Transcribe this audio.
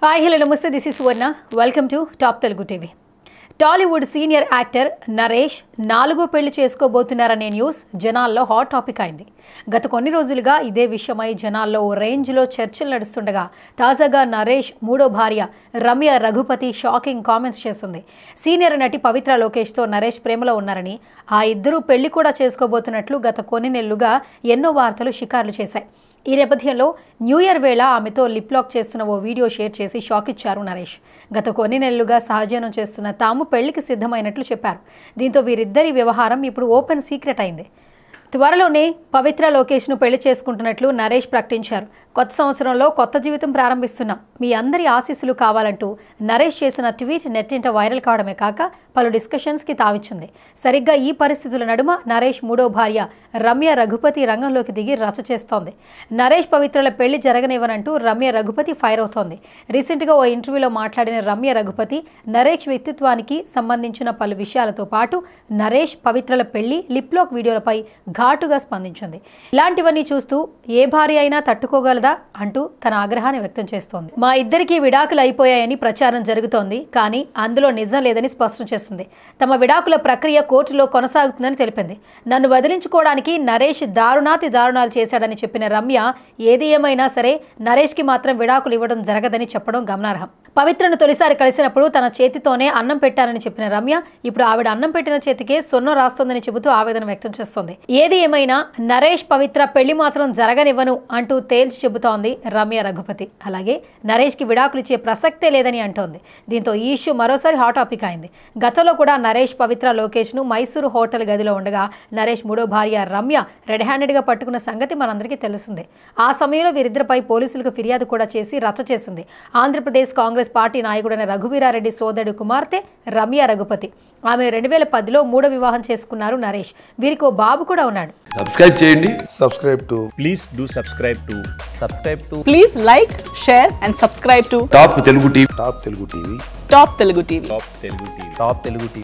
Hi hello నమస్తే this is Suvarna welcome to top Telugu TV Tollywood senior actor Naresh నాలుగో పెళ్లి చేసుకోబోతున్నారనే న్యూస్ జనాల్లో హాట్ టాపిక్ అయింది గత కొన్ని రోజులుగా ఇదే విషయమై జనాల్లో ఓ రేంజ్లో చర్చలు నడుస్తుండగా తాజాగా నరేష్ మూడో భార్య రమ్య రఘుపతి షాకింగ్ కామెంట్స్ చేసింది సీనియర్ నటి పవిత్ర లోకేష్తో నరేష్ ప్రేమలో ఉన్నారని ఆ ఇద్దరూ పెళ్లి కూడా చేసుకోబోతున్నట్లు గత కొన్ని నెలలుగా ఎన్నో వార్తలు షికార్లు చేశాయి ఈ నేపథ్యంలో న్యూ ఇయర్ వేళ ఆమెతో లిప్ లాక్ చేస్తున్న ఓ వీడియో షేర్ చేసి షాక్ ఇచ్చారు నరేష్ గత కొన్ని నెలలుగా సహజీవనం చేస్తున్న తాము పెళ్లికి సిద్ధమైనట్లు చెప్పారు దీంతో వీరిద్దరి వ్యవహారం ఇప్పుడు ఓపెన్ సీక్రెట్ అయింది త్వరలోనే పవిత్ర లోకేష్ను పెళ్లి చేసుకుంటున్నట్లు నరేష్ ప్రకటించారు కొత్త సంవత్సరంలో కొత్త జీవితం ప్రారంభిస్తున్నాం మీ అందరి ఆశీస్సులు కావాలంటూ నరేష్ చేసిన ట్వీట్ నెట్టింట వైరల్ కావడమే కాక పలు డిస్కషన్స్కి తావిచ్చింది సరిగ్గా ఈ పరిస్థితుల నడుమ నరేష్ మూడో భార్య రమ్య రఘుపతి రంగంలోకి దిగి రచ్చ చేస్తోంది నరేష్ పవిత్రల పెళ్లి జరగనివ్వనంటూ రమ్య రఘుపతి ఫైర్ అవుతోంది రీసెంట్గా ఓ ఇంటర్వ్యూలో మాట్లాడిన రమ్య రఘుపతి నరేష్ వ్యక్తిత్వానికి సంబంధించిన పలు విషయాలతో పాటు నరేష్ పవిత్రల పెళ్లి లిప్లాక్ వీడియోలపై ఘాటుగా స్పందించింది ఇలాంటివన్నీ చూస్తూ ఏ భార్య అయినా తట్టుకోగలదా అంటూ తన ఆగ్రహాన్ని వ్యక్తం చేస్తోంది మా ఇద్దరికీ విడాకులు అయిపోయాయని ప్రచారం జరుగుతోంది కానీ అందులో నిజం లేదని స్పష్టం చేసింది తమ విడాకుల ప్రక్రియ కోర్టులో కొనసాగుతుందని తెలిపింది నన్ను వదిలించుకోవడానికి నరేష్ దారుణాతి దారుణాలు చేశాడని చెప్పిన రమ్య ఏది ఏమైనా సరే నరేష్కి మాత్రం విడాకులు ఇవ్వడం జరగదని చెప్పడం గమనార్హం పవిత్రను తొలిసారి కలిసినప్పుడు తన చేతితోనే అన్నం పెట్టానని చెప్పిన రమ్య ఇప్పుడు ఆవిడ అన్నం పెట్టిన చేతికే సొన్నం రాస్తోందని చెబుతూ ఆవేదన వ్యక్తం చేస్తోంది ఏది ఏమైనా నరేష్ పవిత్ర పెళ్లి మాత్రం జరగనివ్వను అంటూ తేల్చి చెబుతోంది రమ్య రఘుపతి అలాగే నరేష్కి విడాకులు ఇచ్చే ప్రసక్తే లేదని అంటోంది దీంతో ఈ ఇష్యూ మరోసారి హాట్ టాపిక్ అయింది గతంలో కూడా నరేష్ పవిత్ర లోకేష్ను మైసూరు హోటల్ గదిలో ఉండగా నరేష్ మూడో భార్య రమ్య రెడ్ హ్యాండెడ్గా పట్టుకున్న సంగతి మనందరికీ తెలిసిందే ఆ సమయంలో వీరిద్దరిపై పోలీసులకు ఫిర్యాదు కూడా చేసి రచ్చ చేసింది ఆంధ్రప్రదేశ్ కాంగ్రెస్ పార్టీ నాయకుడైన రఘువీరారెడ్డి సోదరుడు కుమార్తె రమ్య రఘుపతి ఆమె రెండు వేల పదిలో మూడో వివాహం చేసుకున్నారు నరేష్ వీరికి ఓ బాబు కూడా ఉన్నాడు సబ్స్క్రైబ్ చేయండి subscribe to please do subscribe to subscribe to Please like, share, and subscribe to top Telugu TV Top Telugu TV. Top Telugu TV. top telugu tv top telugu tv